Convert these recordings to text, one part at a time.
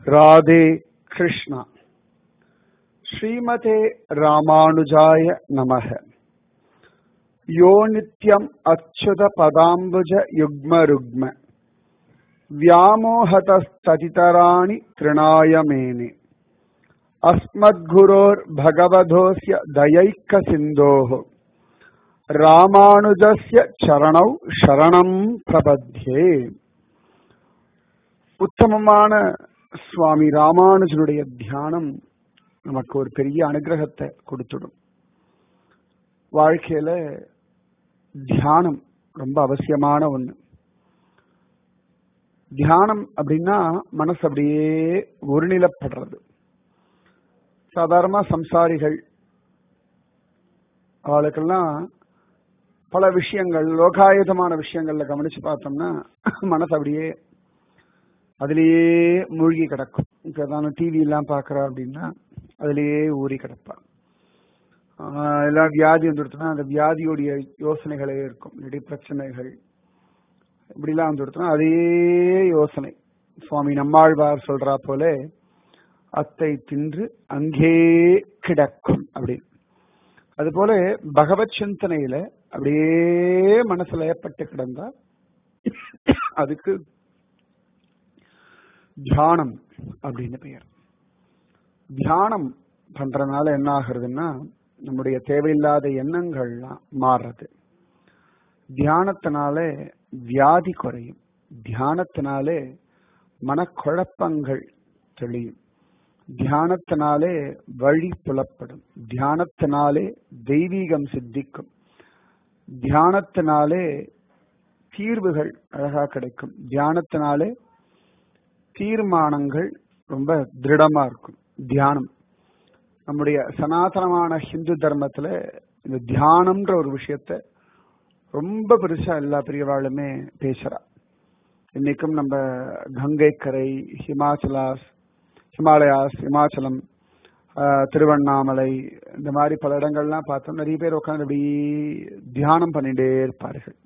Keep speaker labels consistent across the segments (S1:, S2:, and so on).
S1: ராதே கிருஷ்ணா ஸ்ரீமதே ராமானுஜாய நமக யோ நித்யம் அச்சுத பதாம்புஜ யுக்ம ருக்ம व्यामोहतस्ततितराणि तृणाय मेने अस्मद्गुरोर्भगवधोऽस्य दयैकसिन्धोः ராமானுஜஸ்ய சரணௌ சரணம் பிரபத்யே உத்தமமான சுவாமி ராமானுஜருடைய தியானம் நமக்கு ஒரு பெரிய அனுகிரகத்தை கொடுத்துடும் வாழ்க்கையில தியானம் ரொம்ப அவசியமான ஒண்ணு தியானம் அப்படின்னா மனசு அப்படியே ஒருநிலப்படுறது சாதாரணமா சம்சாரிகள் அவளுக்கெல்லாம் பல விஷயங்கள் லோகாயுதமான விஷயங்கள்ல கவனிச்சு பார்த்தோம்னா மனசு அப்படியே அதுலேயே மூழ்கி கிடக்கும் இப்போ ஏதாவது டிவி எல்லாம் பார்க்குறா அப்படின்னா அதுலேயே ஊறி கிடப்பா எல்லாம் வியாதி வந்துடுத்துனா அந்த வியாதியுடைய யோசனைகளே இருக்கும் இல்லாட்டி பிரச்சனைகள் இப்படிலாம் வந்துடுத்துனா அதே யோசனை சுவாமி நம்மாழ்வார் சொல்றா போல அத்தை தின்று அங்கே கிடக்கும் அப்படின்னு அதுபோல பகவத் சிந்தனையில அப்படியே மனசுல ஏற்பட்டு கிடந்தா அதுக்கு தியானம் அப்படின்னு பெயர் தியானம் பண்றதுனால என்ன ஆகுறதுன்னா நம்முடைய தேவையில்லாத எண்ணங்கள்லாம் மாறுறது தியானத்தினாலே வியாதி குறையும் தியானத்தினாலே மனக்குழப்பங்கள் தெளியும் தியானத்தினாலே வழி புலப்படும் தியானத்தினாலே தெய்வீகம் சித்திக்கும் தியானத்தினாலே தீர்வுகள் அழகா கிடைக்கும் தியானத்தினாலே தீர்மானங்கள் ரொம்ப திருடமா இருக்கும் தியானம் நம்முடைய சனாதனமான ஹிந்து தர்மத்துல இந்த தியானம்ன்ற ஒரு விஷயத்த ரொம்ப பெருசா எல்லா பெரியவாளுமே பேசுறா இன்னைக்கும் நம்ம கங்கை கரை ஹிமாச்சலாஸ் ஹிமாலயாஸ் இமாச்சலம் திருவண்ணாமலை இந்த மாதிரி பல இடங்கள்லாம் பார்த்தோம் நிறைய பேர் உட்காந்து அப்படி தியானம் பண்ணிட்டே இருப்பார்கள்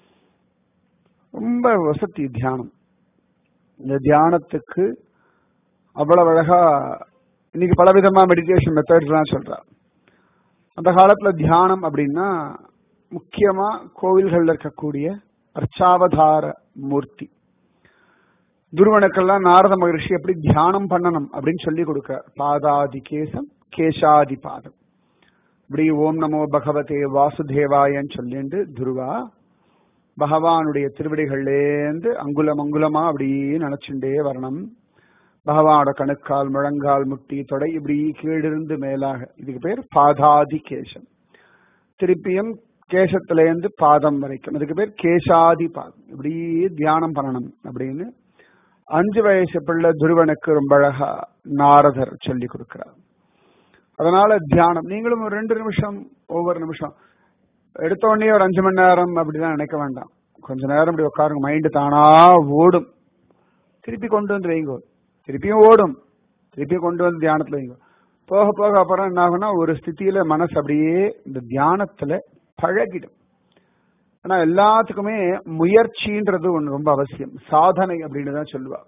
S1: ரொம்ப வசதி தியானம் இந்த தியானத்துக்கு அவ்வளவு அழகா இன்னைக்கு பலவிதமா மெடிடேஷன் மெத்தட்ஸ்லாம் சொல்றா அந்த காலத்துல தியானம் அப்படின்னா முக்கியமா கோவில்கள்ல இருக்கக்கூடிய அர்ச்சாவதார மூர்த்தி துருவனுக்கெல்லாம் நாரத மகர்ஷி எப்படி தியானம் பண்ணணும் அப்படின்னு சொல்லி கொடுக்க பாதாதி கேசம் கேசாதி பாதம் இப்படி ஓம் நமோ பகவதே வாசுதேவாயன்னு சொல்லிட்டு துருவா பகவானுடைய திருவடிகள்லேருந்து அங்குலம் அங்குலமா அப்படியே நினைச்சுட்டே வரணும் பகவானோட கணுக்கால் முழங்கால் முட்டி தொடை இப்படி கீழிருந்து மேலாக இதுக்கு பேர் பாதாதி கேசம் திருப்பியும் கேசத்திலேருந்து பாதம் வரைக்கும் இதுக்கு பேர் கேசாதி பாதம் இப்படி தியானம் பண்ணணும் அப்படின்னு அஞ்சு வயசு பிள்ளை துருவனுக்கு ரொம்ப அழகா நாரதர் சொல்லி கொடுக்கிறார் அதனால தியானம் நீங்களும் ஒரு ரெண்டு நிமிஷம் ஒவ்வொரு நிமிஷம் எடுத்த உடனே ஒரு அஞ்சு மணி நேரம் அப்படிலாம் நினைக்க வேண்டாம் கொஞ்ச நேரம் இப்படி உட்காருங்க மைண்டு தானா ஓடும் திருப்பி கொண்டு வந்து வைங்கோ திருப்பியும் ஓடும் திருப்பியும் கொண்டு வந்து தியானத்துல வைங்கோ போக போக அப்புறம் என்ன ஆகும்னா ஒரு ஸ்திதியில மனசு அப்படியே இந்த தியானத்துல பழகிடும் ஆனா எல்லாத்துக்குமே முயற்சின்றது ஒன்று ரொம்ப அவசியம் சாதனை அப்படின்னு தான் சொல்லுவா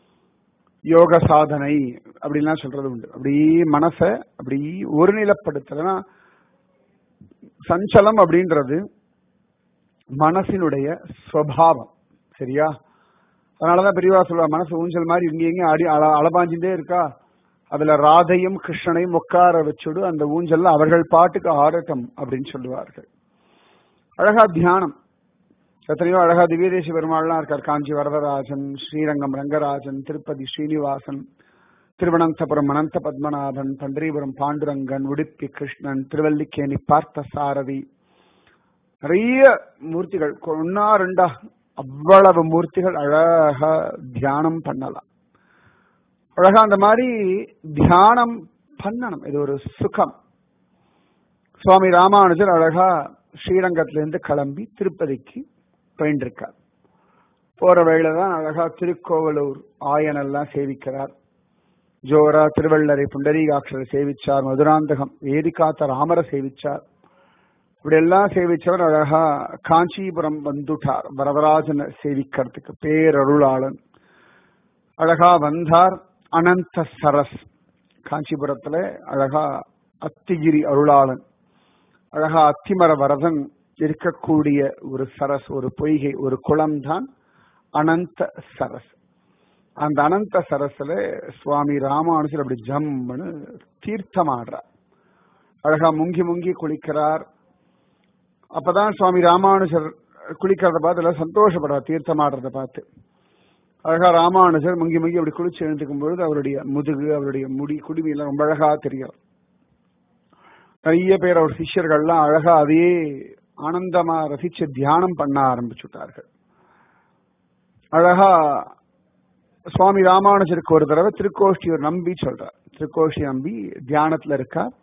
S1: யோக சாதனை அப்படின்லாம் சொல்றது உண்டு அப்படி மனச அப்படி ஒருநிலப்படுத்தலனா சஞ்சலம் அப்படின்றது மனசினுடைய ஸ்வபாவம் சரியா அதனாலதான் பெரியவா சொல்லுவா மனசு ஊஞ்சல் மாதிரி இங்க எங்க அடி அளபாஞ்சுட்டே இருக்கா அதுல ராதையும் கிருஷ்ணனையும் உட்கார வச்சுடு அந்த ஊஞ்சல்ல அவர்கள் பாட்டுக்கு ஆடட்டம் அப்படின்னு சொல்லுவார்கள் அழகா தியானம் எத்தனையோ அழகா திவ்யதேசி பெருமாள்லாம் இருக்கார் காஞ்சி வரதராஜன் ஸ்ரீரங்கம் ரங்கராஜன் திருப்பதி ஸ்ரீனிவாசன் திருவனந்தபுரம் அனந்த பத்மநாபன் பண்டரிபுரம் பாண்டுரங்கன் உடுப்பி கிருஷ்ணன் திருவல்லிக்கேணி பார்த்த சாரதி நிறைய மூர்த்திகள் ஒன்னா ரெண்டா அவ்வளவு மூர்த்திகள் அழகா தியானம் பண்ணலாம் அழகா அந்த மாதிரி தியானம் பண்ணணும் இது ஒரு சுகம் சுவாமி ராமானுஜர் அழகா ஸ்ரீரங்கத்திலிருந்து கிளம்பி திருப்பதிக்கு போயின்றிருக்கார் போற வழியில தான் அழகா திருக்கோவலூர் ஆயனெல்லாம் சேவிக்கிறார் ஜோரா திருவள்ளரை புண்டரீகாட்சரை சேவிச்சார் மதுராந்தகம் வேதிகாத்த ராமரை சேவிச்சார் இப்படி எல்லாம் சேவிச்சவர் அழகா காஞ்சிபுரம் வந்துட்டார் வரதராஜனை சேவிக்கிறதுக்கு பேரருளாளன் அழகா வந்தார் அனந்த சரஸ் காஞ்சிபுரத்துல அழகா அத்திகிரி அருளாளன் அழகா அத்திமர வரதன் இருக்கக்கூடிய ஒரு சரஸ் ஒரு பொய்கை ஒரு குளம்தான் அனந்த சரஸ் அந்த அனந்த சரஸ்ல சுவாமி ராமானுஜர் அப்படி ஜம்னு தீர்த்தமாடுறார் அழகா முங்கி முங்கி குளிக்கிறார் அப்பதான் சுவாமி ராமானுஜர் குளிக்கிறத பார்த்து எல்லாம் சந்தோஷப்படுறார் தீர்த்தமாடுறத பார்த்து அழகா ராமானுஜர் முங்கி முங்கி அப்படி குளிச்சு எழுந்துக்கும் பொழுது அவருடைய முதுகு அவருடைய முடி குடுமி எல்லாம் ரொம்ப அழகா தெரியும் நிறைய பேர் அவர் சிஷ்யர்கள்லாம் அழகா அதையே ஆனந்தமா ரசிச்சு தியானம் பண்ண ஆரம்பிச்சுட்டார்கள் அழகா சுவாமி ராமானுஜருக்கு ஒரு தடவை திருக்கோஷ்டியூர் நம்பி சொல்றார் திருக்கோஷ்டி நம்பி தியானத்துல இருக்கார்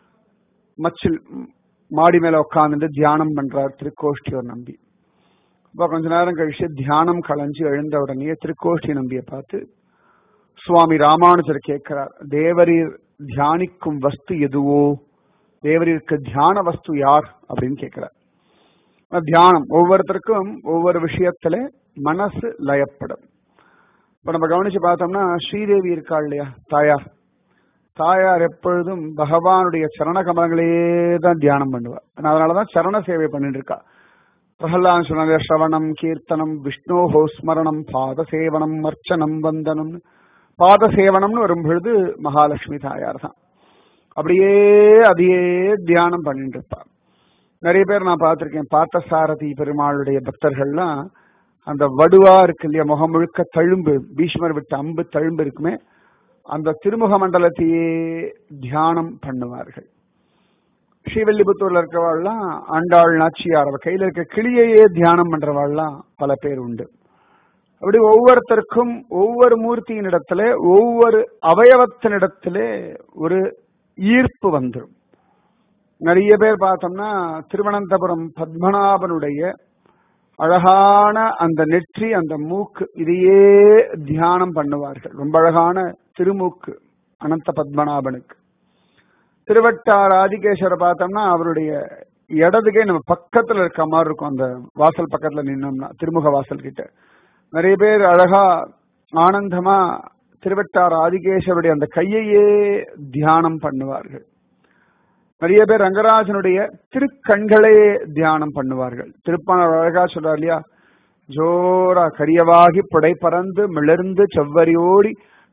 S1: மச்சில் மாடி மேல உட்காந்துட்டு தியானம் பண்றார் திருக்கோஷ்டியூர் நம்பி இப்ப கொஞ்ச நேரம் கழிச்சு தியானம் களைஞ்சு எழுந்த உடனே திருக்கோஷ்டி நம்பியை பார்த்து சுவாமி ராமானுஜர் கேட்கிறார் தேவரீர் தியானிக்கும் வஸ்து எதுவோ தேவரீருக்கு தியான வஸ்து யார் அப்படின்னு கேட்கிறார் தியானம் ஒவ்வொருத்தருக்கும் ஒவ்வொரு விஷயத்துல மனசு லயப்படும் இப்ப நம்ம கவனிச்சு பார்த்தோம்னா ஸ்ரீதேவி இருக்காள் இல்லையா தாயார் தாயார் எப்பொழுதும் பகவானுடைய சரண கமலங்களே தான் தியானம் பண்ணுவா அதனாலதான் சரண சேவை பண்ணிட்டு இருக்கா பிரகலான் சொன்னாங்க ஸ்ரவணம் கீர்த்தனம் விஷ்ணோஹோ ஸ்மரணம் பாத சேவனம் அர்ச்சனம் வந்தனம் பாத சேவனம்னு வரும் பொழுது மகாலட்சுமி தாயார் தான் அப்படியே அதையே தியானம் பண்ணிட்டு இருப்பார் நிறைய பேர் நான் பார்த்திருக்கேன் பார்த்தசாரதி பெருமாளுடைய பக்தர்கள்லாம் அந்த வடுவா இருக்கு இல்லையா முகம் முழுக்க தழும்பு பீஷ்மர் விட்ட அம்பு தழும்பு இருக்குமே அந்த திருமுக மண்டலத்தையே தியானம் பண்ணுவார்கள் ஸ்ரீவல்லிபுத்தூர்ல இருக்கிறவாள்லாம் ஆண்டாள் நாச்சியார் அவ கையில இருக்க கிளியையே தியானம் பண்றவாள்லாம் பல பேர் உண்டு அப்படி ஒவ்வொருத்தருக்கும் ஒவ்வொரு மூர்த்தியினிடத்துல ஒவ்வொரு அவயவத்தினிடத்துல ஒரு ஈர்ப்பு வந்துடும் நிறைய பேர் பார்த்தோம்னா திருவனந்தபுரம் பத்மநாபனுடைய அழகான அந்த நெற்றி அந்த மூக்கு இதையே தியானம் பண்ணுவார்கள் ரொம்ப அழகான திருமூக்கு அனந்த பத்மநாபனுக்கு திருவட்டார் ஆதிகேஸ்வர பார்த்தோம்னா அவருடைய இடதுக்கே நம்ம பக்கத்துல இருக்க மாதிரி இருக்கும் அந்த வாசல் பக்கத்துல நின்னோம்னா திருமுக வாசல் கிட்ட நிறைய பேர் அழகா ஆனந்தமா திருவட்டார் ஆதிகேஸ்வருடைய அந்த கையையே தியானம் பண்ணுவார்கள் நிறைய பேர் ரங்கராஜனுடைய திருக்கண்களே தியானம் பண்ணுவார்கள் திருப்பான அழகா சொல்றார் இல்லையா ஜோரா கரியவாகி புடை பறந்து மிளர்ந்து செவ்வரியோடி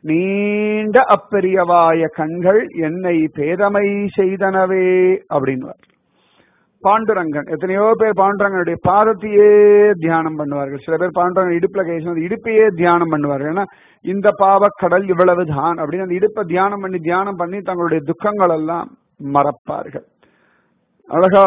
S1: நீண்ட அப்பெரியவாய கண்கள் என்னை பேதமை செய்தனவே அப்படின்வார் பாண்டுரங்கன் எத்தனையோ பேர் பாண்டுரங்கனுடைய பாதத்தையே தியானம் பண்ணுவார்கள் சில பேர் பாண்டுரங்கன் இடுப்புல கைச்சு இடுப்பையே தியானம் பண்ணுவார்கள் ஏன்னா இந்த பாவக்கடல் இவ்வளவு தான் அப்படின்னு அந்த இடுப்பை தியானம் பண்ணி தியானம் பண்ணி தங்களுடைய துக்கங்கள் எல்லாம் மறப்பார்கள் அழகா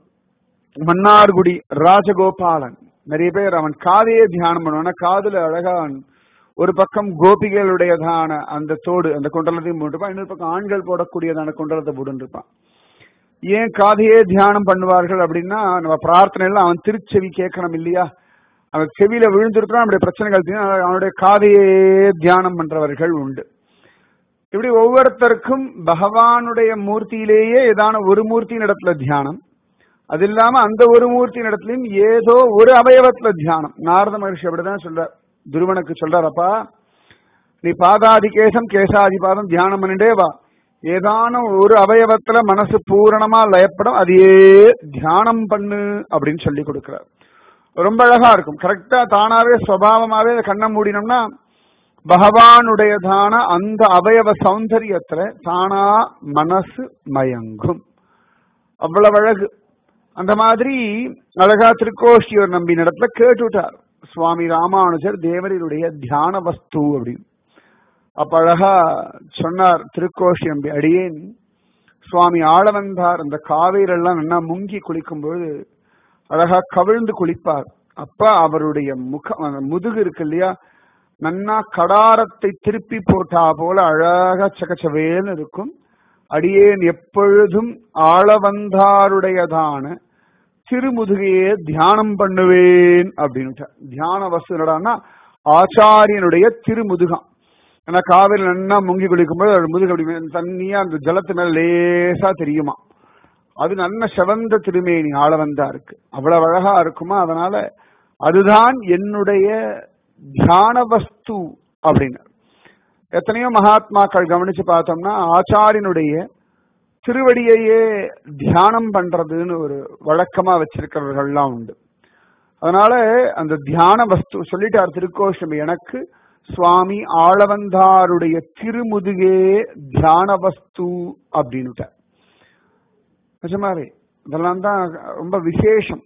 S1: மன்னார்குடி ராஜகோபாலன் நிறைய பேர் அவன் காதையே தியானம் பண்ணுவான் காதுல அழகா ஒரு பக்கம் கோபிகளுடையதான அந்த தோடு அந்த குண்டலத்தையும் போட்டுப்பான் இன்னொரு பக்கம் ஆண்கள் போடக்கூடியதான குண்டலத்தை போட்டுருப்பான் ஏன் காதையே தியானம் பண்ணுவார்கள் அப்படின்னா நம்ம பிரார்த்தனையில அவன் திருச்செவி கேட்கணும் இல்லையா அவன் செவியில விழுந்திருக்கான் அவனுடைய பிரச்சனைகள் அவனுடைய காதையே தியானம் பண்றவர்கள் உண்டு இப்படி ஒவ்வொருத்தருக்கும் பகவானுடைய மூர்த்தியிலேயே ஏதான ஒரு மூர்த்தியின் இடத்துல தியானம் அது இல்லாம அந்த ஒரு மூர்த்தியின் இடத்துலயும் ஏதோ ஒரு அவயவத்துல தியானம் நாரத மகர்ஷி அப்படிதான் சொல்றார் துருவனுக்கு சொல்றாரப்பா நீ பாதாதி கேசம் கேசாதி பாதம் தியானம் பண்ணிட்டே வா ஏதான ஒரு அவயவத்துல மனசு பூரணமா லயப்படும் அதையே தியானம் பண்ணு அப்படின்னு சொல்லி கொடுக்கிறார் ரொம்ப அழகா இருக்கும் கரெக்டா தானாவே சுவாவமாவே கண்ணை மூடினோம்னா பகவானுடையதான அந்த அவயவ சௌந்தரியத்துல தானா மனசு மயங்கும் அவ்வளவு அழகு அந்த மாதிரி அழகா திருக்கோஷ்டியோர் நம்பி இடத்துல கேட்டுட்டார் சுவாமி ராமானுஜர் தேவரினுடைய தியான வஸ்து அப்படின்னு அப்ப அழகா சொன்னார் திருக்கோஷி நம்பி அடியேன் சுவாமி ஆளவந்தார் அந்த காவேரெல்லாம் நல்லா முங்கி குளிக்கும்போது அழகா கவிழ்ந்து குளிப்பார் அப்ப அவருடைய முகம் முதுகு இருக்கு இல்லையா நன்னா கடாரத்தை திருப்பி போட்டா போல அழகா சகச்சவேன்னு இருக்கும் அடியேன் எப்பொழுதும் ஆளவந்தாருடையதான திருமுதுகையே தியானம் பண்ணுவேன் அப்படின்னு தியான வசு என்னடான்னா ஆச்சாரியனுடைய திருமுதுகம் ஏன்னா காவிரி நன்னா முங்கி குளிக்கும்போது அது முதுகு அப்படி தண்ணியா அந்த ஜலத்து மேல லேசா தெரியுமா அது நல்ல செவந்த திருமேனி ஆளவந்தா இருக்கு அவ்வளவு அழகா இருக்குமா அதனால அதுதான் என்னுடைய தியான வஸ்து அப்படின்னு எத்தனையோ மகாத்மாக்கள் கவனிச்சு பார்த்தோம்னா ஆச்சாரியனுடைய திருவடியையே தியானம் பண்றதுன்னு ஒரு வழக்கமா வச்சிருக்கிறவர்கள்லாம் உண்டு அதனால அந்த தியான வஸ்து சொல்லிட்டார் திருக்கோஷம் எனக்கு சுவாமி ஆளவந்தாருடைய திருமுதுகே தியான வஸ்து அப்படின்னுட்டார் நிஜமாவே இதெல்லாம் தான் ரொம்ப விசேஷம்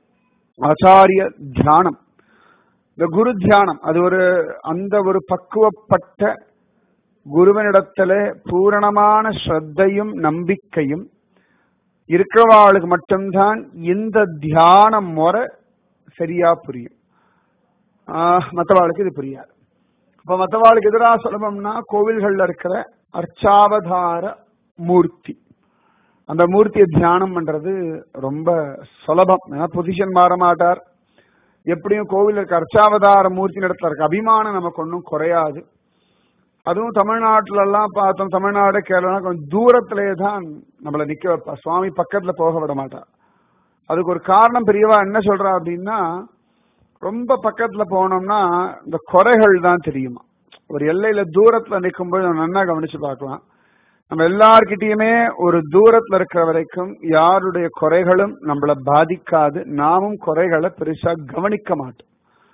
S1: ஆச்சாரிய தியானம் இந்த குரு தியானம் அது ஒரு அந்த ஒரு பக்குவப்பட்ட குருவனிடத்துல பூரணமான ஸ்ரத்தையும் நம்பிக்கையும் இருக்கிறவாளுக்கு மட்டும்தான் இந்த தியான முறை சரியா புரியும் மற்றவாளுக்கு இது புரியாது அப்ப மற்றவாளுக்கு எதிராக சொல்லணும்னா கோவில்கள்ல இருக்கிற அர்ச்சாவதார மூர்த்தி அந்த மூர்த்தியை தியானம் பண்றது ரொம்ப சுலபம் ஏன்னா பொசிஷன் மாற மாட்டார் எப்படியும் கோவில் இருக்க அர்ச்சாவதார மூர்த்தி இடத்துல இருக்க அபிமானம் நமக்கு ஒன்றும் குறையாது அதுவும் தமிழ்நாட்டுல எல்லாம் பார்த்தோம் தமிழ்நாடு கேரளா கொஞ்சம் தூரத்திலேயே தான் நம்மள நிக்க வைப்பா சுவாமி பக்கத்துல போக விட மாட்டா அதுக்கு ஒரு காரணம் பெரியவா என்ன சொல்றா அப்படின்னா ரொம்ப பக்கத்துல போனோம்னா இந்த குறைகள் தான் தெரியுமா ஒரு எல்லையில தூரத்துல நிற்கும்போது நம்ம நல்லா கவனிச்சு பார்க்கலாம் நம்ம எல்லார்கிட்டயுமே ஒரு தூரத்துல இருக்கிற வரைக்கும் யாருடைய குறைகளும் நம்மள பாதிக்காது நாமும் குறைகளை பெருசா கவனிக்க மாட்டோம்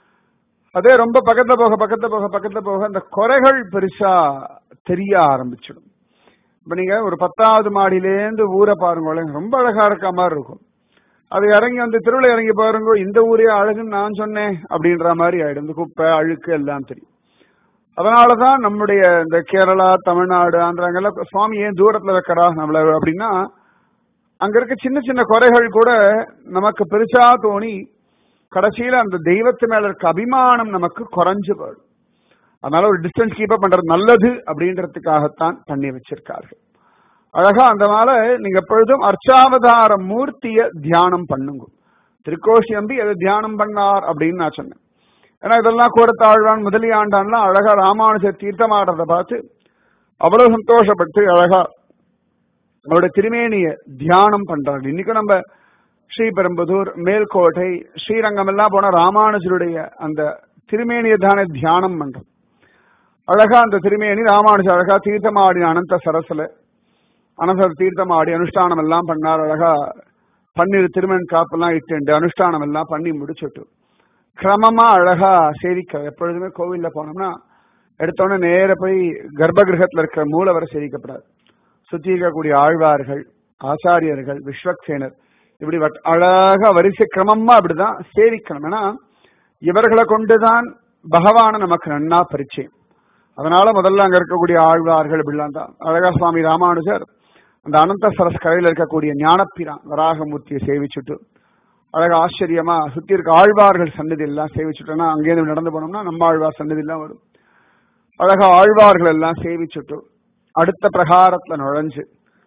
S1: அதே ரொம்ப பக்கத்துல போக பக்கத்துல போக பக்கத்துல போக அந்த குறைகள் பெருசா தெரிய ஆரம்பிச்சிடும் இப்ப நீங்க ஒரு பத்தாவது மாடியிலேருந்து ஊரை பாருங்களேன் ரொம்ப அழகா இருக்க மாதிரி இருக்கும் அது இறங்கி வந்து திருவிழா இறங்கி பாருங்க இந்த ஊரே அழகுன்னு நான் சொன்னேன் அப்படின்ற மாதிரி ஆயிடும் இந்த குப்பை அழுக்கு எல்லாம் தெரியும் அதனாலதான் நம்முடைய இந்த கேரளா தமிழ்நாடு ஆந்திராங்கெல்லாம் சுவாமி ஏன் தூரத்துல வைக்கிறா நம்மள அப்படின்னா அங்க இருக்க சின்ன சின்ன குறைகள் கூட நமக்கு பெருசா தோணி கடைசியில அந்த தெய்வத்து மேல இருக்க அபிமானம் நமக்கு குறைஞ்சு போயிடும் அதனால ஒரு டிஸ்டன்ஸ் கீப் பண்றது நல்லது அப்படின்றதுக்காகத்தான் பண்ணி வச்சிருக்கார்கள் அழகா அதனால நீங்க எப்பொழுதும் அர்ச்சாவதார மூர்த்திய தியானம் பண்ணுங்க திருக்கோஷி அம்பி அதை தியானம் பண்ணார் அப்படின்னு நான் சொன்னேன் ஏன்னா இதெல்லாம் கூடத்தாழ்வான் முதலியாண்டான்லாம் அழகா ராமானுஜர் தீர்த்தமாடுறத பார்த்து அவ்வளவு சந்தோஷப்பட்டு அழகா அவருடைய திருமேனிய தியானம் பண்றாங்க இன்னைக்கும் நம்ம ஸ்ரீபெரும்புதூர் மேல்கோட்டை ஸ்ரீரங்கம் எல்லாம் போன ராமானுஜருடைய அந்த திருமேனிய தான தியானம் பண்றோம் அழகா அந்த திருமேனி ராமானுஜர் அழகா தீர்த்தமாடி அனந்த சரஸ்ல அனந்த தீர்த்தமாடி அனுஷ்டானம் எல்லாம் பண்ணார் அழகா பன்னீர் திருமண் காப்பெல்லாம் இட்டு அனுஷ்டானம் எல்லாம் பண்ணி முடிச்சுட்டு கிரமமா அழகா சேவிக்க எப்பொழுதுமே கோவில்ல போனோம்னா எடுத்தோடனே நேர போய் கர்ப்ப கிரகத்துல இருக்கிற மூலவரை சேவிக்கப்படாது சுத்தி இருக்கக்கூடிய ஆழ்வார்கள் ஆச்சாரியர்கள் விஸ்வக்சேனர் இப்படி அழகா வரிசை கிரமமா அப்படிதான் சேவிக்கணும் ஏன்னா இவர்களை கொண்டுதான் பகவான நமக்கு நன்னா பரிச்சயம் அதனால முதல்ல அங்க இருக்கக்கூடிய ஆழ்வார்கள் இப்படிலாம் தான் அழகா சுவாமி ராமானுஜர் அந்த அனந்த சரஸ் கரையில் இருக்கக்கூடிய ஞானப்பிரான் வராகமூர்த்தியை சேவிச்சுட்டு அழகா ஆச்சரியமா சுத்தி இருக்க ஆழ்வார்கள் சன்னதி எல்லாம் சேவிச்சுட்டோம்னா அங்கேயிருந்து நடந்து போனோம்னா நம்ம ஆழ்வார் சன்னதி எல்லாம் வரும் அழகா ஆழ்வார்கள் எல்லாம் சேவிச்சுட்டு அடுத்த பிரகாரத்துல நுழைஞ்சு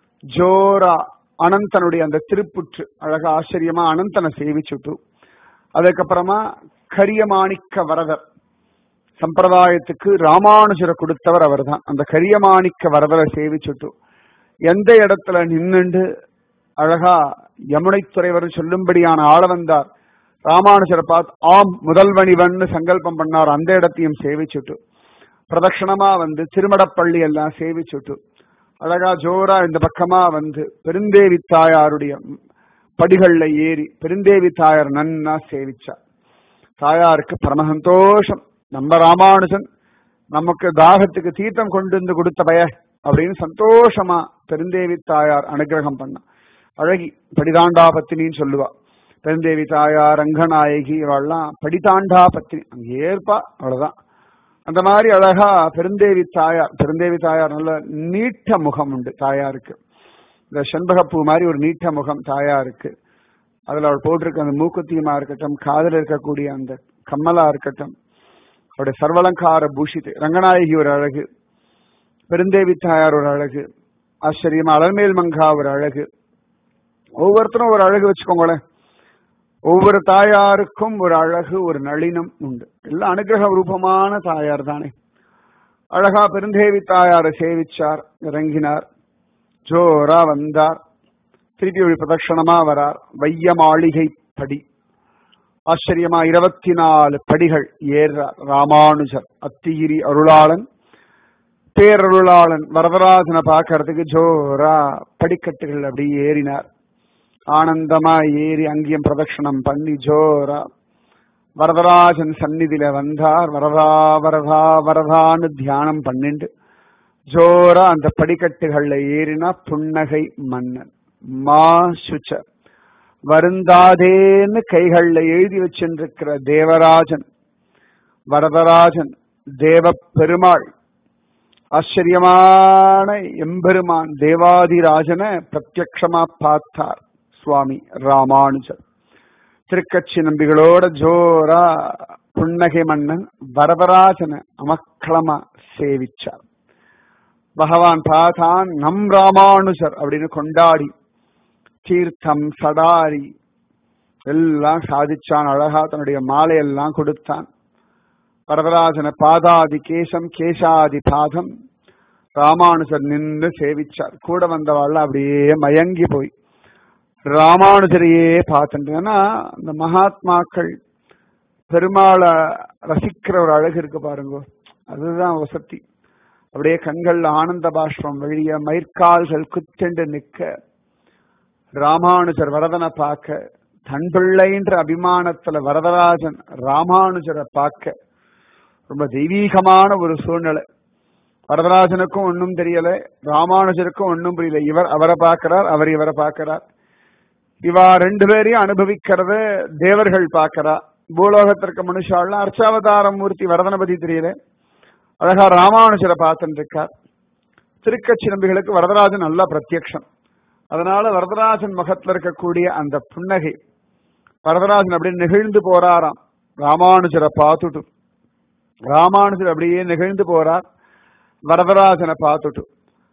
S1: ஜோரா அனந்தனுடைய அந்த திருப்புற்று அழகா ஆச்சரியமா அனந்தனை சேவிச்சுட்டு அதுக்கப்புறமா கரியமாணிக்க வரதர் சம்பிரதாயத்துக்கு ராமானுஜரை கொடுத்தவர் அவர் தான் அந்த கரியமாணிக்க வரதரை சேவிச்சுட்டு எந்த இடத்துல நின்னுண்டு அழகா யமுனை துறைவர் சொல்லும்படியான ஆள வந்தார் ராமானுஜரை பார்த்து ஆம் முதல்வணிவன் சங்கல்பம் பண்ணார் அந்த இடத்தையும் சேவிச்சுட்டு பிரதட்சணமா வந்து திருமடப்பள்ளி எல்லாம் சேவிச்சுட்டு அழகா ஜோரா இந்த பக்கமா வந்து பெருந்தேவி தாயாருடைய படிகள்ல ஏறி பெருந்தேவி தாயார் நன்னா சேவிச்சார் தாயாருக்கு பரம சந்தோஷம் நம்ம ராமானுஜன் நமக்கு தாகத்துக்கு தீர்த்தம் கொண்டு வந்து கொடுத்த பய அப்படின்னு சந்தோஷமா பெருந்தேவி தாயார் அனுகிரகம் பண்ண அழகி படிதாண்டா பத்தினின்னு சொல்லுவா பெருந்தேவி தாயார் ரங்கநாயகி இவெல்லாம் படிதாண்டா பத்தினி அங்க ஏற்பா அவ்வளவுதான் அந்த மாதிரி அழகா பெருந்தேவி தாயார் பெருந்தேவி தாயார் நல்ல நீட்ட முகம் உண்டு தாயாருக்கு இந்த செண்பகப்பூ மாதிரி ஒரு நீட்ட முகம் தாயாருக்கு அதுல அவள் போட்டிருக்க அந்த மூக்குத்தியமா இருக்கட்டும் காதல் இருக்கக்கூடிய அந்த கம்மலா இருக்கட்டும் அவருடைய சர்வலங்கார பூஷித்து ரங்கநாயகி ஒரு அழகு பெருந்தேவி தாயார் ஒரு அழகு ஆச்சரியமா அலர்மேல் மங்கா ஒரு அழகு ஒவ்வொருத்தரும் ஒரு அழகு வச்சுக்கோங்களேன் ஒவ்வொரு தாயாருக்கும் ஒரு அழகு ஒரு நளினம் உண்டு எல்லாம் அனுகிரக ரூபமான தாயார் தானே அழகா பெருந்தேவி தாயாரை சேவிச்சார் இறங்கினார் ஜோரா வந்தார் திருப்பி ஒரு பிரதட்சணமா வரார் வைய மாளிகை படி ஆச்சரியமா இருபத்தி நாலு படிகள் ஏறார் ராமானுஜர் அத்திகிரி அருளாளன் பேரருளாளன் வரதராஜனை பார்க்கறதுக்கு ஜோரா படிக்கட்டுகள் அப்படி ஏறினார் ஆனந்தமா ஏறி அங்கேயும் பிரதட்சணம் பண்ணி ஜோரா வரதராஜன் சந்நிதியில வந்தார் வரதா வரதா வரதான்னு தியானம் பண்ணிண்டு ஜோரா அந்த படிக்கட்டுகள்ல ஏறினா புன்னகை மன்னன் மா சுச்ச வருந்தாதேன்னு கைகள்ல எழுதி வச்சிருக்கிற தேவராஜன் வரதராஜன் தேவ பெருமாள் ஆச்சரியமான எம்பெருமான் தேவாதிராஜனை பிரத்யக்ஷமா பார்த்தார் சுவாமி ராமானுஜர் திருக்கட்சி நம்பிகளோட ஜோரா புன்னகை மன்னன் வரதராஜனை அமக்களமா சேவிச்சார் பகவான் பார்த்தான் நம் ராமானுஜர் அப்படின்னு கொண்டாடி தீர்த்தம் சடாரி எல்லாம் சாதிச்சான் அழகா தன்னுடைய மாலையெல்லாம் கொடுத்தான் வரதராஜன பாதாதி கேசம் கேசாதி பாதம் ராமானுஜர் நின்று சேவிச்சார் கூட வந்தவாள் அப்படியே மயங்கி போய் ராமானுஜரையே பார்த்துட்டு ஏன்னா இந்த மகாத்மாக்கள் பெருமாளை ரசிக்கிற ஒரு அழகு இருக்கு பாருங்க அதுதான் வசதி அப்படியே கண்கள்ல ஆனந்த பாஷ்பம் வெளிய மயிர்கால்கள் குத்திண்டு நிற்க ராமானுஜர் வரதனை பார்க்க தன் பிள்ளைன்ற அபிமானத்துல வரதராஜன் ராமானுஜரை பார்க்க ரொம்ப தெய்வீகமான ஒரு சூழ்நிலை வரதராஜனுக்கும் ஒன்றும் தெரியல ராமானுஜருக்கும் ஒன்றும் புரியல இவர் அவரை பார்க்கிறார் அவர் இவரை பார்க்கிறார் இவா ரெண்டு பேரையும் அனுபவிக்கிறத தேவர்கள் பார்க்கிறா பூலோகத்திற்கு மனுஷாலாம் அர்ச்சாவதார மூர்த்தி வரதனபதி தெரியல அழகா ராமானுஜரை பார்த்துட்டு இருக்கார் திருக்கட்சி நம்பிகளுக்கு வரதராஜன் நல்ல பிரத்யக்ஷம் அதனால வரதராஜன் முகத்துல இருக்கக்கூடிய அந்த புன்னகை வரதராஜன் அப்படியே நெகிழ்ந்து போறாராம் ராமானுஜரை பார்த்துட்டு ராமானுஜர் அப்படியே நெகிழ்ந்து போறார் வரதராஜனை பார்த்துட்டு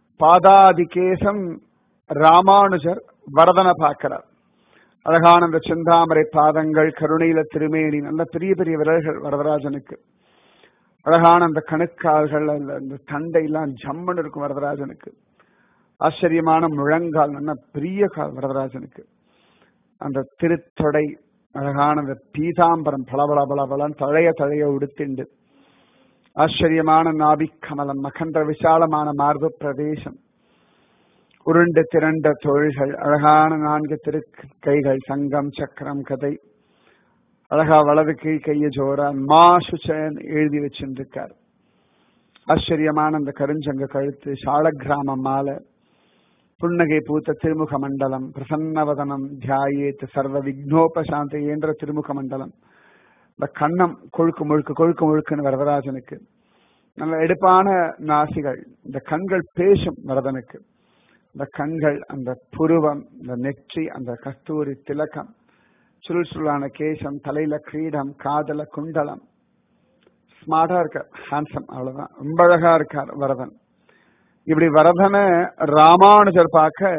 S1: பாதாதிகேசம் ராமானுஜர் வரதனை பார்க்கிறார் அழகான அந்த செந்தாமரை பாதங்கள் கருணையில திருமேனி நல்ல பெரிய பெரிய விரல்கள் வரதராஜனுக்கு அழகான அந்த கணுக்கால்கள் அந்த அந்த தண்டையெல்லாம் ஜம்முன்னு இருக்கும் வரதராஜனுக்கு ஆச்சரியமான முழங்கால் நல்ல பெரிய கால் வரதராஜனுக்கு அந்த திருத்தொடை அழகான அந்த பீதாம்பரம் பளபள பளபளன்னு தழைய தழைய உடுத்திண்டு ஆச்சரியமான நாபிக் கமலம் மகன்ற விசாலமான மார்பு பிரதேசம் உருண்டு திரண்ட தொழில்கள் அழகான நான்கு திரு கைகள் சங்கம் சக்கரம் கதை அழகா வலது கீழ் கைய ஜோரா மா சுச்சன் எழுதி வச்சிருக்கார் ஆச்சரியமான அந்த கருஞ்சங்க கழுத்து சாலக்கிராம மாலை புன்னகை பூத்த திருமுக மண்டலம் பிரசன்னவதனம் தியாயேத் சர்வ விக்னோபசாந்தி என்ற திருமுக மண்டலம் இந்த கண்ணம் கொழுக்கு முழுக்கு கொழுக்கு முழுக்குன்னு வரதராஜனுக்கு நல்ல எடுப்பான நாசிகள் இந்த கண்கள் பேசும் வரதனுக்கு இந்த கண்கள் அந்த புருவம் இந்த நெற்றி அந்த கஸ்தூரி திலக்கம் சுருள் சுருளான கேசம் தலையில கிரீடம் காதல குண்டலம் ஸ்மார்ட்டா இருக்கார் ஹேண்ட்ஸம் அவ்வளவுதான் ரொம்ப அழகா இருக்கார் வரதன் இப்படி வரதனை ராமானுஜர் பார்க்க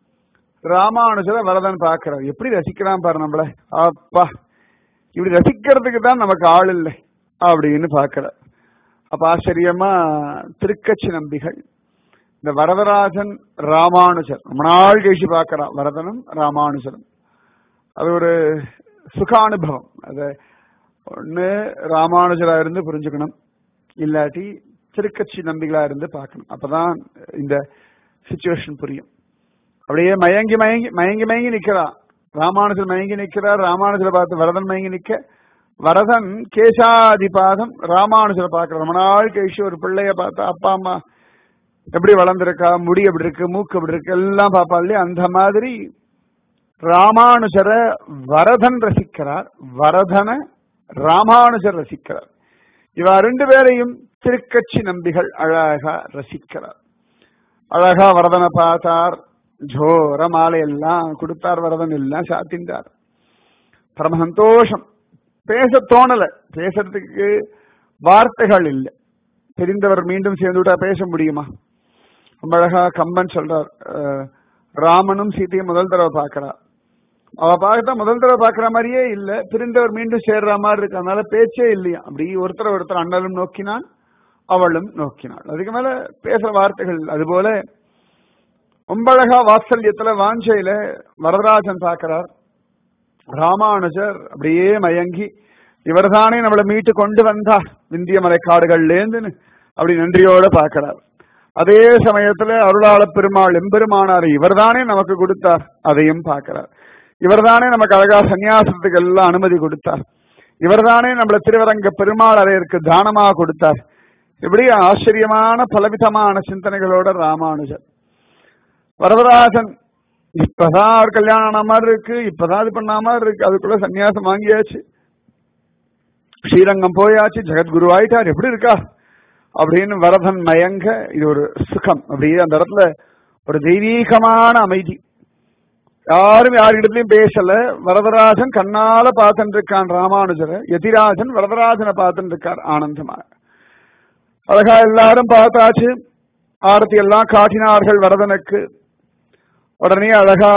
S1: ராமானுஜரை வரதன் பார்க்கிறார் எப்படி ரசிக்கிறான் பாரு நம்மள அப்பா இப்படி ரசிக்கிறதுக்கு தான் நமக்கு ஆள் இல்லை அப்படின்னு பார்க்கிறார் அப்ப ஆச்சரியமா திருக்கட்சி நம்பிகள் இந்த வரதராஜன் ராமானுஜர் ரொம்ப நாள் கழிச்சு பார்க்கிறான் வரதனும் ராமானுஜரும் அது ஒரு சுகானுபவம் அது ஒன்று ராமானுஜரா இருந்து புரிஞ்சுக்கணும் இல்லாட்டி திருக்கட்சி நம்பிகளா இருந்து பார்க்கணும் அப்பதான் இந்த சுச்சுவேஷன் புரியும் அப்படியே மயங்கி மயங்கி மயங்கி மயங்கி நிக்கிறா ராமானுஜர் மயங்கி நிக்கிறார் ராமானுஜரை பார்த்து வரதன் மயங்கி நிக்க வரதன் கேசாதிபாதம் ராமானுஜரை பார்க்கிற ரொம்ப நாள் கழிச்சு ஒரு பிள்ளைய பார்த்தா அப்பா அம்மா எப்படி வளர்ந்துருக்கா முடி எப்படி இருக்கு மூக்கு எப்படி இருக்கு எல்லாம் பார்ப்பா இல்லையா அந்த மாதிரி ராமானுஜரை வரதன் ரசிக்கிறார் வரதனை ராமானுஜர் ரசிக்கிறார் இவ ரெண்டு பேரையும் திருக்கட்சி நம்பிகள் அழகா ரசிக்கிறார் அழகா வரதனை பார்த்தார் ஜோர மாலை எல்லாம் கொடுத்தார் வரதன் எல்லாம் சாத்தின்றார் பரம சந்தோஷம் பேச தோணல பேசுறதுக்கு வார்த்தைகள் இல்லை தெரிந்தவர் மீண்டும் சேர்ந்து விட்டா பேச முடியுமா ரொம்ப அழகா கம்பன் சொல்றார் ராமனும் சீத்தையும் முதல் தடவை பார்க்கிறா அவ பார்த்தா முதல் தடவை பாக்குற மாதிரியே இல்ல பிரிந்தவர் மீண்டும் சேர்ற மாதிரி இருக்கு அதனால பேச்சே இல்லையா அப்படி ஒருத்தர் ஒருத்தர் அண்ணலும் நோக்கினான் அவளும் நோக்கினாள் அதுக்கு மேல பேசுற வார்த்தைகள் அதுபோல ரொம்ப அழகா வாத்சல்யத்துல வாஞ்சையில வரதராஜன் பார்க்கிறார் ராமானுஜர் அப்படியே மயங்கி இவர்தானே நம்மளை மீட்டு கொண்டு வந்தார் விந்திய மலை காடுகள்லேருந்து அப்படி நன்றியோட பார்க்கிறார் அதே சமயத்துல அருளாள பெருமாள் எம்பெருமானார் இவர்தானே நமக்கு கொடுத்தார் அதையும் பார்க்கிறார் இவர்தானே நமக்கு அழகா சன்னியாசத்துக்கு எல்லாம் அனுமதி கொடுத்தார் இவர்தானே நம்மள திருவரங்க பெருமாள் அறையருக்கு தானமாக கொடுத்தார் இப்படி ஆச்சரியமான பலவிதமான சிந்தனைகளோட ராமானுஜர் வரதராஜன் இப்பதான் அவர் கல்யாணம் ஆன மாதிரி இருக்கு இப்பதான் இது பண்ண மாதிரி இருக்கு அதுக்குள்ள சன்னியாசம் வாங்கியாச்சு ஸ்ரீரங்கம் போயாச்சு ஜெகத்குரு ஆயிட்டார் எப்படி இருக்கா அப்படின்னு வரதன் மயங்க இது ஒரு சுகம் அப்படியே அந்த இடத்துல ஒரு தெய்வீகமான அமைதி யாரும் யாரிடத்துலயும் பேசல வரதராஜன் கண்ணால பார்த்துட்டு இருக்கான் ராமானுஜரை யதிராஜன் வரதராஜனை பார்த்துட்டு இருக்கார் ஆனந்தமா அழகா எல்லாரும் பார்த்தாச்சு ஆரத்தி எல்லாம் காட்டினார்கள் வரதனுக்கு உடனே அழகா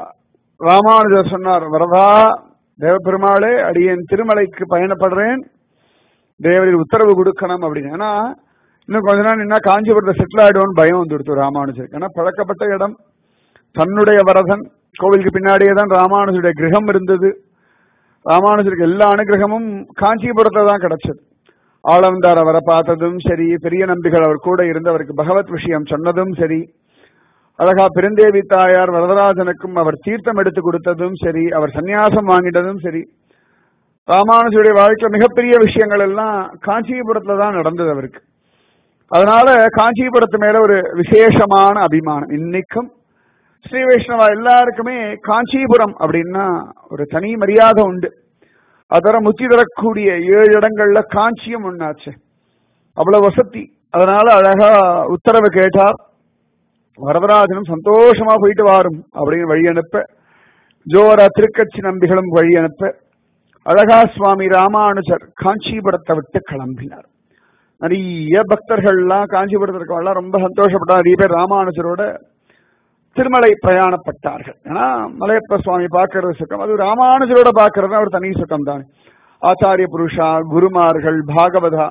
S1: ராமானுஜர் சொன்னார் வரதா தேவபெருமாளே அடியேன் திருமலைக்கு பயணப்படுறேன் தேவரில் உத்தரவு கொடுக்கணும் அப்படின்னு ஏன்னா இன்னும் கொஞ்ச நாள் நின்னா காஞ்சிபுரத்தை செட்டில் ஆயிடுவோம்னு பயம் வந்துடுத்து ராமானுஜருக்கு ஏன்னா பழக்கப்பட்ட இடம் தன்னுடைய வரதன் கோவிலுக்கு பின்னாடியே தான் ராமானுஜருடைய கிரகம் இருந்தது ராமானுஜருக்கு எல்லா அனுகிரகமும் காஞ்சிபுரத்துல தான் கிடைச்சது ஆளவந்தார் அவரை பார்த்ததும் சரி பெரிய நம்பிகள் அவர் கூட இருந்து அவருக்கு பகவத் விஷயம் சொன்னதும் சரி அழகா பெருந்தேவி தாயார் வரதராஜனுக்கும் அவர் தீர்த்தம் எடுத்து கொடுத்ததும் சரி அவர் சந்நியாசம் வாங்கிட்டதும் சரி ராமானுஜருடைய வாழ்க்கையில மிகப்பெரிய விஷயங்கள் எல்லாம் காஞ்சிபுரத்துல தான் நடந்தது அவருக்கு அதனால காஞ்சிபுரத்து மேல ஒரு விசேஷமான அபிமானம் இன்னைக்கும் ஸ்ரீ வைஷ்ணவா எல்லாருக்குமே காஞ்சிபுரம் அப்படின்னா ஒரு தனி மரியாதை உண்டு அதர முத்தி தரக்கூடிய ஏழு இடங்கள்ல காஞ்சியும் ஒன்னாச்சு அவ்வளவு வசதி அதனால அழகா உத்தரவு கேட்டார் வரதராஜனும் சந்தோஷமா போயிட்டு வாரும் அப்படின்னு வழி அனுப்ப ஜோரா திருக்கட்சி நம்பிகளும் வழி அனுப்ப அழகா சுவாமி ராமானுஜர் காஞ்சிபுரத்தை விட்டு கிளம்பினார் நிறைய பக்தர்கள்லாம் காஞ்சிபுரத்தில் இருக்கவெல்லாம் ரொம்ப சந்தோஷப்பட்டார் நிறைய பேர் ராமானுஜரோட திருமலை பிரயாணப்பட்டார்கள் ஏன்னா மலையப்ப சுவாமி பார்க்கறது சுகம் அது ராமானுஜரோட பார்க்கறது ஒரு தனி சுகம் தான் ஆச்சாரிய புருஷா குருமார்கள் பாகவதா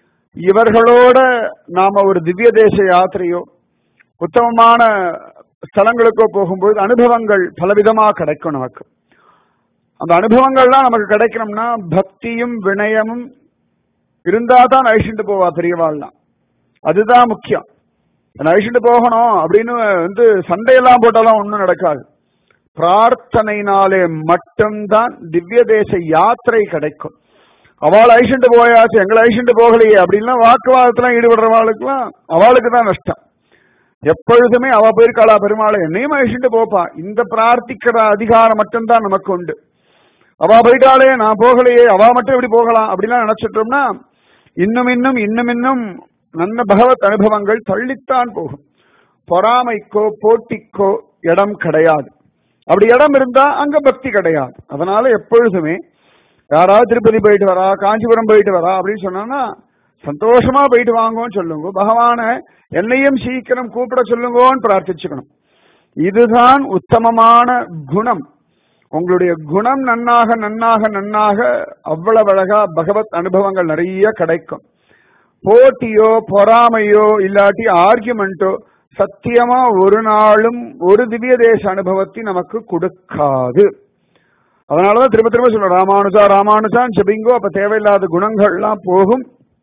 S1: இவர்களோட நாம ஒரு திவ்ய தேச யாத்திரையோ உத்தமமான ஸ்தலங்களுக்கோ போகும்போது அனுபவங்கள் பலவிதமா கிடைக்கும் நமக்கு அந்த அனுபவங்கள்லாம் நமக்கு கிடைக்கணும்னா பக்தியும் வினயமும் இருந்தா தான் அழிச்சுட்டு போவா பெரியவாள்லாம் அதுதான் முக்கியம் அழிச்சுட்டு போகணும் அப்படின்னு வந்து சண்டையெல்லாம் போட்டாலும் ஒன்றும் நடக்காது பிரார்த்தனையினாலே மட்டும்தான் திவ்ய தேச யாத்திரை கிடைக்கும் அவள் அழிச்சுட்டு போயாச்சு எங்களை அழிச்சுட்டு போகலையே அப்படின்லாம் வாக்குவாதத்துல ஈடுபடுறவாளுக்குலாம் அவளுக்கு தான் நஷ்டம் எப்பொழுதுமே அவ போயிருக்காளா பெருமாளை என்னையும் அழிச்சுட்டு போப்பா இந்த பிரார்த்திக்கிற அதிகாரம் மட்டும்தான் நமக்கு உண்டு அவ போயிட்டாலே நான் போகலையே அவ மட்டும் எப்படி போகலாம் அப்படிலாம் நினைச்சிட்டோம்னா இன்னும் இன்னும் இன்னும் இன்னும் நல்ல பகவத் அனுபவங்கள் தள்ளித்தான் போகும் பொறாமைக்கோ போட்டிக்கோ இடம் கிடையாது அப்படி இடம் இருந்தா அங்க பக்தி கிடையாது அதனால எப்பொழுதுமே யாராவது திருப்பதி போயிட்டு வரா காஞ்சிபுரம் போயிட்டு வரா அப்படின்னு சொன்னா சந்தோஷமா போயிட்டு வாங்கன்னு சொல்லுங்க பகவான என்னையும் சீக்கிரம் கூப்பிட சொல்லுங்கன்னு பிரார்த்திச்சுக்கணும் இதுதான் உத்தமமான குணம் உங்களுடைய குணம் நன்னாக நன்னாக நன்னாக அவ்வளவு அழகா பகவத் அனுபவங்கள் நிறைய கிடைக்கும் போட்டியோ பொறாமையோ இல்லாட்டி ஆர்குமெண்டோ சத்தியமா ஒரு நாளும் ஒரு திவ்ய தேச அனுபவத்தை நமக்கு கொடுக்காது அதனாலதான் திரும்ப திரும்ப சொல்ல ராமானுஜா ராமானுஜான் ஜபிங்கோ அப்ப தேவையில்லாத குணங்கள்லாம் போகும்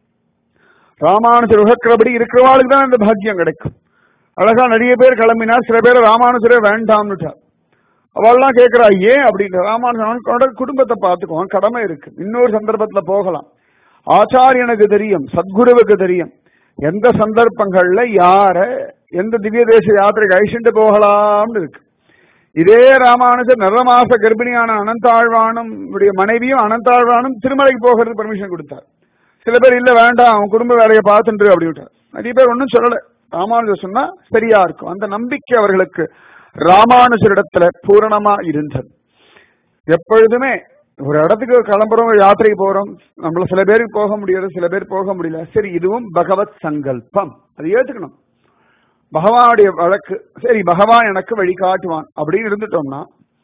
S1: ராமானுஜர் உகக்கிறபடி இருக்கிறவாளுக்கு தான் இந்த பாக்கியம் கிடைக்கும் அழகா நிறைய பேர் கிளம்பினார் சில பேர் ராமானுஜரே வேண்டாம்னுட்டார் அவள்லாம் கேட்கிறா ஏன் அப்படின்னு ராமானுஜன் குடும்பத்தை பார்த்துக்குவான் கடமை இருக்கு இன்னொரு சந்தர்ப்பத்துல போகலாம் ஆச்சாரியனுக்கு தெரியும் சத்குருவுக்கு தெரியும் எந்த சந்தர்ப்பங்கள்ல யார எந்த திவ்ய தேச யாத்திரைக்கு அழிச்சுட்டு போகலாம்னு இருக்கு இதே ராமானுஜர் நிறமாச கர்ப்பிணியான அனந்தாழ்வானும் உடைய மனைவியும் அனந்தாழ்வானும் திருமலைக்கு போகிறது பர்மிஷன் கொடுத்தார் சில பேர் இல்ல வேண்டாம் அவன் குடும்ப வேலையை பார்த்துட்டு அப்படின்ட்டார் நிறைய பேர் ஒன்றும் சொல்லல ராமானுஜர் சொன்னா சரியா இருக்கும் அந்த நம்பிக்கை அவர்களுக்கு ராமானுஜரிடத்துல பூரணமா இருந்தது எப்பொழுதுமே ஒரு இடத்துக்கு கிளம்புறோம் யாத்திரைக்கு போறோம் நம்மள சில பேருக்கு போக முடியாது சில பேர் போக முடியல சரி இதுவும் பகவத் சங்கல்பம் அது ஏத்துக்கணும் பகவானுடைய வழக்கு சரி பகவான் எனக்கு வழிகாட்டுவான் அப்படின்னு இருந்துட்டோம்னா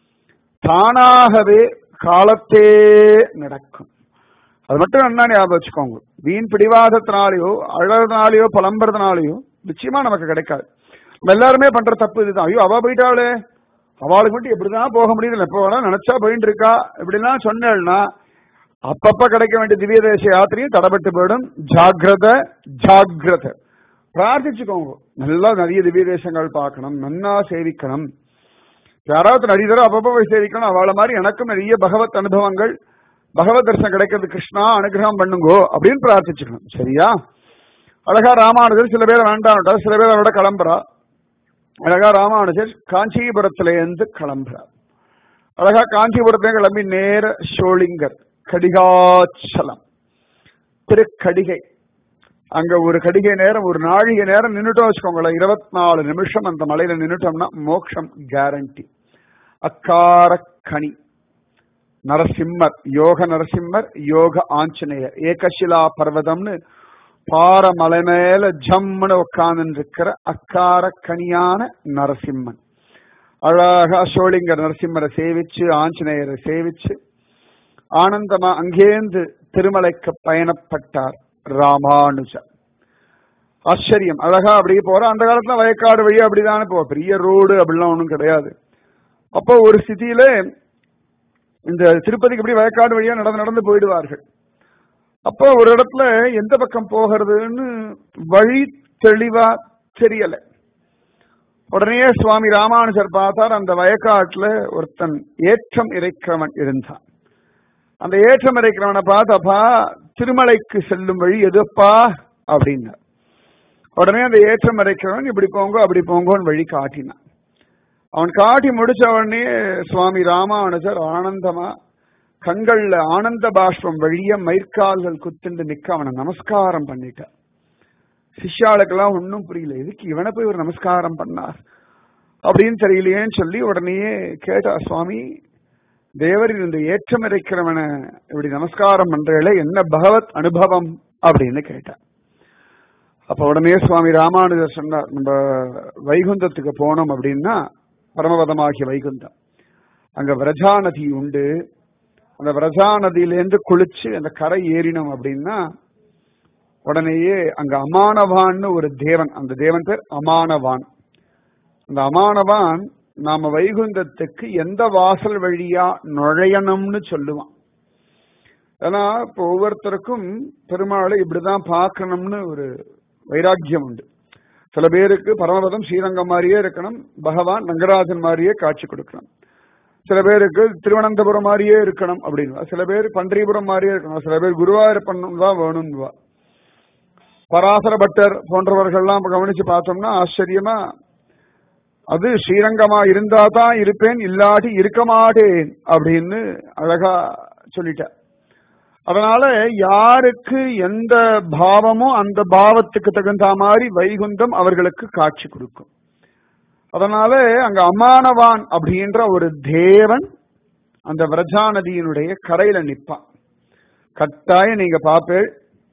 S1: தானாகவே காலத்தே நடக்கும் அது மட்டும் என்ன ஞாபகம் வச்சுக்கோங்க வீண் பிடிவாதத்தினாலேயோ அழறதுனாலேயோ புலம்புறதுனாலேயோ நிச்சயமா நமக்கு கிடைக்காது நம்ம எல்லாருமே பண்ற தப்பு இதுதான் ஐயோ அவ போயிட்டாளே அவளுக்கு மட்டும் எப்படிதான் போக முடியுது எப்ப வேணா நினைச்சா போயிட்டு இருக்கா இப்படிலாம் சொன்னேன்னா அப்பப்ப கிடைக்க வேண்டிய திவ்ய தேச யாத்திரையும் தடப்பட்டு போயிடும் ஜாகிரத ஜாகிரத பிரார்த்திச்சுக்கோங்க நல்லா நிறைய திவ்ய தேசங்கள் பார்க்கணும் நன்னா சேவிக்கணும் யாராவது நிறைய தடவை அப்பப்போ போய் சேவிக்கணும் அவளை மாதிரி எனக்கும் நிறைய பகவத் அனுபவங்கள் பகவத் தரிசனம் கிடைக்கிறது கிருஷ்ணா அனுகிரகம் பண்ணுங்கோ அப்படின்னு பிரார்த்திச்சுக்கணும் சரியா அழகா ராமானுஜர் சில பேர் வேண்டாம் சில பேர் அவரோட கிளம்புறா அழகா ராமானுஜர் காஞ்சிபுரத்துல இருந்து கிளம்புறார் அழகா காஞ்சிபுரத்துல கிளம்பி நேர ஷோலிங்கர் கடிகாச்சலம் திருக்கடிகை அங்க ஒரு கடிகை நேரம் ஒரு நாழிகை நேரம் நின்னுட்டோம் வச்சுக்கோங்களேன் இருபத்தி நாலு நிமிஷம் அந்த மலையில நின்னுட்டோம்னா மோக்ஷம் கேரண்டி அக்கார கனி நரசிம்மர் யோக நரசிம்மர் யோக ஆஞ்சநேயர் ஏகசிலா பர்வதம்னு பாற மலை மேல ஜம்முன்னு உட்கார்ந்து இருக்கிற அக்கார கனியான நரசிம்மன் அழகா சோழிங்கர் நரசிம்மரை சேவிச்சு ஆஞ்சநேயரை சேவிச்சு ஆனந்தமா அங்கேந்து திருமலைக்கு பயணப்பட்டார் ராமானுஜர் ஆச்சரியம் அழகா அப்படியே போற அந்த காலத்துல வயக்காடு வழியா அப்படிதானே போ பெரிய ரோடு அப்படிலாம் ஒன்றும் கிடையாது அப்போ ஒரு ஸ்திதியில இந்த திருப்பதிக்கு இப்படி வயக்காடு வழியா நடந்து நடந்து போயிடுவார்கள் அப்போ ஒரு இடத்துல எந்த பக்கம் போகிறதுன்னு வழி தெளிவா தெரியல உடனே சுவாமி ராமானுஜர் பார்த்தார் அந்த வயக்காட்டுல ஒருத்தன் ஏற்றம் இறைக்கிறவன் இருந்தான் அந்த ஏற்றம் இறைக்கிறவனை பார்த்தப்பா திருமலைக்கு செல்லும் வழி எதுப்பா அப்படின்னா உடனே அந்த ஏற்றம் இறைக்கிறவன் இப்படி போங்க அப்படி போங்கன்னு வழி காட்டினான் அவன் காட்டி முடிச்ச உடனே சுவாமி ராமானுஜர் ஆனந்தமா கண்கள்ல ஆனந்த பாஷ்பம் வழிய மயிர்கால்கள் குத்துண்டு நிக்க அவனை நமஸ்காரம் பண்ணிட்டான் சிஷ்யாளுக்கெல்லாம் ஒன்றும் புரியல எதுக்கு இவனை போய் ஒரு நமஸ்காரம் பண்ணார் அப்படின்னு தெரியலையேன்னு சொல்லி உடனேயே கேட்டா சுவாமி தேவர் இந்த ஏற்றம் இறைக்கிறவனை இப்படி நமஸ்காரம் பண்றீங்களே என்ன பகவத் அனுபவம் அப்படின்னு கேட்டார் அப்ப உடனே சுவாமி ராமானுஜர் சொன்னார் நம்ம வைகுந்தத்துக்கு போனோம் அப்படின்னா பரமபதமாகிய வைகுந்தம் அங்க விரஜா நதி உண்டு அந்த விரஜா நதியிலேருந்து குளிச்சு அந்த கரை ஏறினோம் அப்படின்னா உடனேயே அங்க அமானவான்னு ஒரு தேவன் அந்த தேவன் பேர் அமானவான் அந்த அமானவான் நாம வைகுந்தத்துக்கு எந்த வாசல் வழியா நுழையணும்னு சொல்லுவான் ஏன்னா இப்போ ஒவ்வொருத்தருக்கும் பெருமாளை இப்படிதான் பார்க்கணும்னு ஒரு வைராக்கியம் உண்டு சில பேருக்கு பரமபதம் ஸ்ரீரங்கம் மாதிரியே இருக்கணும் பகவான் ரங்கராஜன் மாதிரியே காட்சி கொடுக்கணும் சில பேருக்கு திருவனந்தபுரம் மாதிரியே இருக்கணும் அப்படின்னு சில பேர் பன்றிபுரம் மாதிரியே இருக்கணும் சில பேர் குருவாயூரப்பன் தான் வேணும்னுவா பராசர பட்டர் போன்றவர்கள்லாம் கவனிச்சு பார்த்தோம்னா ஆச்சரியமா அது ஸ்ரீரங்கமா இருந்தா தான் இருப்பேன் இல்லாட்டி இருக்க மாட்டேன் அப்படின்னு அழகா சொல்லிட்டார் அதனால யாருக்கு எந்த பாவமோ அந்த பாவத்துக்கு தகுந்த மாதிரி வைகுந்தம் அவர்களுக்கு காட்சி கொடுக்கும் அதனால அங்க அமானவான் அப்படின்ற ஒரு தேவன் அந்த விரஜா நதியினுடைய கரையில நிற்பான் கட்டாயம் நீங்க பாப்பேள்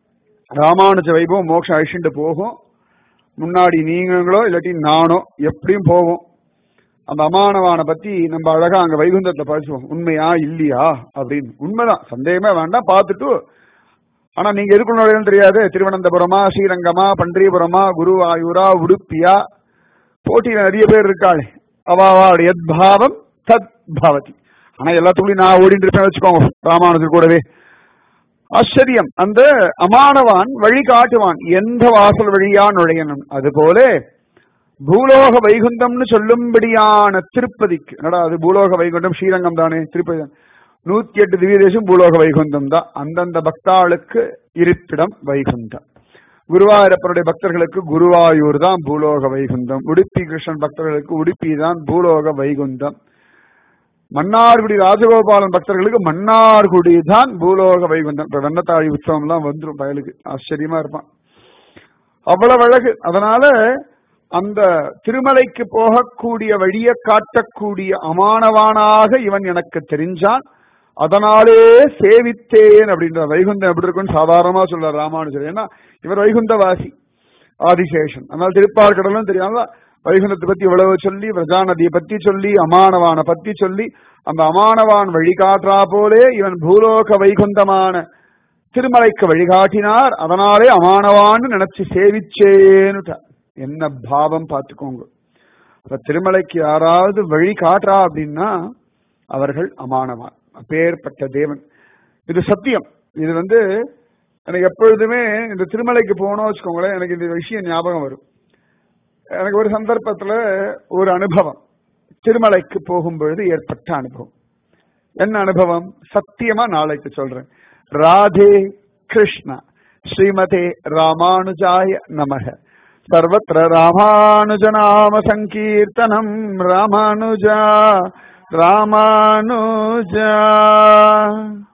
S1: ராமானுஜ வைபவம் மோட்சம் அழிச்சுட்டு போகும் முன்னாடி நீங்களோ இல்லாட்டி நானோ எப்படியும் போவோம் அந்த அமானவான பத்தி நம்ம அழகா அங்க வைகுந்தத்தை பேசுவோம் உண்மையா இல்லையா அப்படின்னு உண்மைதான் சந்தேகமே வேண்டாம் பார்த்துட்டு ஆனா நீங்க எதுக்குள்ள நுழையணும் தெரியாது திருவனந்தபுரமா ஸ்ரீரங்கமா பன்றிபுரமா குருவாயூரா உடுப்பியா போட்டியில நிறைய பேர் இருக்காள் அவாவாடு எத் பாவம் தத் பவதி ஆனா எல்லாத்துக்குள்ளயும் நான் ஓடிட்டு இருப்பேன் வச்சுக்கோங்க ராமானுஜர் கூடவே ஆச்சரியம் அந்த அமானவான் வழி காட்டுவான் எந்த வாசல் வழியா நுழையணும் அதுபோல பூலோக வைகுந்தம்னு சொல்லும்படியான திருப்பதிக்கு என்னடா அது பூலோக வைகுண்டம் ஸ்ரீரங்கம் தானே திருப்பதி நூத்தி எட்டு திவ்ய தேசம் பூலோக வைகுந்தம் தான் அந்தந்த பக்தாளுக்கு இருப்பிடம் வைகுண்டம் குருவாயூரப்பனுடைய பக்தர்களுக்கு குருவாயூர் தான் பூலோக வைகுந்தம் உடுப்பி கிருஷ்ணன் பக்தர்களுக்கு உடுப்பி தான் பூலோக வைகுந்தம் மன்னார்குடி ராஜகோபாலன் பக்தர்களுக்கு மன்னார்குடி தான் பூலோக வைகுந்தம் இப்ப வெண்ணத்தாழி உற்சவம் எல்லாம் வந்துடும் பயலுக்கு ஆச்சரியமா இருப்பான் அவ்வளவு அழகு அதனால அந்த திருமலைக்கு போகக்கூடிய வழியை காட்டக்கூடிய அமானவானாக இவன் எனக்கு தெரிஞ்சான் அதனாலே சேவித்தேன் அப்படின்ற வைகுந்தம் எப்படி இருக்குன்னு சாதாரணமா சொல்ற ராமானுஜர் ஏன்னா இவர் வைகுந்தவாசி ஆதிசேஷன் அதனால திருப்பார்கடலும் தெரியாம வைகுந்தத்தை பத்தி இவ்வளவு சொல்லி பிரஜா நதியை பத்தி சொல்லி அமானவான பத்தி சொல்லி அந்த அமானவான் வழிகாற்றா போலே இவன் பூலோக வைகுந்தமான திருமலைக்கு வழிகாட்டினார் அதனாலே அமானவான்னு நினைச்சு சேவிச்சேன்னுட்டார் என்ன பாவம் பார்த்துக்கோங்க அப்ப திருமலைக்கு யாராவது வழி காட்டுறா அப்படின்னா அவர்கள் அமானவான் அப்பேற்பட்ட தேவன் இது சத்தியம் இது வந்து எனக்கு எப்பொழுதுமே இந்த திருமலைக்கு போனோம் வச்சுக்கோங்களேன் எனக்கு இந்த விஷயம் ஞாபகம் வரும் எனக்கு ஒரு சந்தர்ப்பத்துல ஒரு அனுபவம் திருமலைக்கு போகும் பொழுது ஏற்பட்ட அனுபவம் என்ன அனுபவம் சத்தியமா நாளைக்கு சொல்றேன் ராதே கிருஷ்ணா ஸ்ரீமதே ராமானுஜாய நமக சர்வத்திர ராமானுஜநாம சங்கீர்த்தனம் ராமானுஜா ராமானுஜா